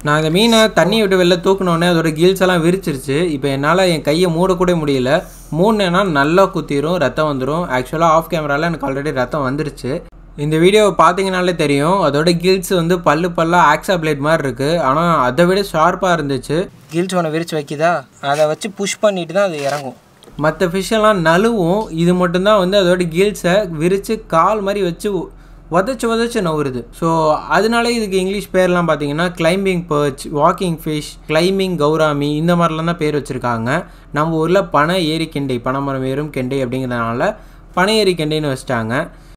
நான் அந்த மீனை தண்ணி விட்டு வெளில தூக்கினோடனே அதோட கீல்ஸ் எல்லாம் விரிச்சிருச்சு இப்போ என்னால் என் கையை மூடக்கூட முடியல மூணுனா நல்லா குத்திரும் ரத்தம் வந்துடும் ஆக்சுவலாக ஆஃப் கேமராவில் எனக்கு ஆல்ரெடி ரத்தம் வந்துருச்சு இந்த வீடியோவை பார்த்தீங்கனாலே தெரியும் அதோட கில்ஸ் வந்து பல்லு பல்லாக ஆக்ஸா பிளேட் மாதிரி இருக்குது ஆனால் அதை விட ஷார்ப்பாக இருந்துச்சு கில்ஸ் ஒன்று விரிச்சு வைக்குதா அதை வச்சு புஷ் பண்ணிட்டு தான் அது இறங்கும் மற்ற ஃபிஷ்ஷெல்லாம் நழுவும் இது மட்டும்தான் வந்து அதோட கீல்ஸை விரித்து கால் மாதிரி வச்சு உதச்சி உதச்சி நவுறுது ஸோ அதனால இதுக்கு இங்கிலீஷ் பேர்லாம் பார்த்தீங்கன்னா climbing perch walking fish climbing gourami இந்த மாதிரிலாம் தான் பேர் வச்சுருக்காங்க நம்ம ஊரில் பனை ஏரி கெண்டை பனைமரம் ஏறும் கெண்டை அப்படிங்கிறதுனால பனை ஏரி கெண்டைன்னு வச்சிட்டாங்க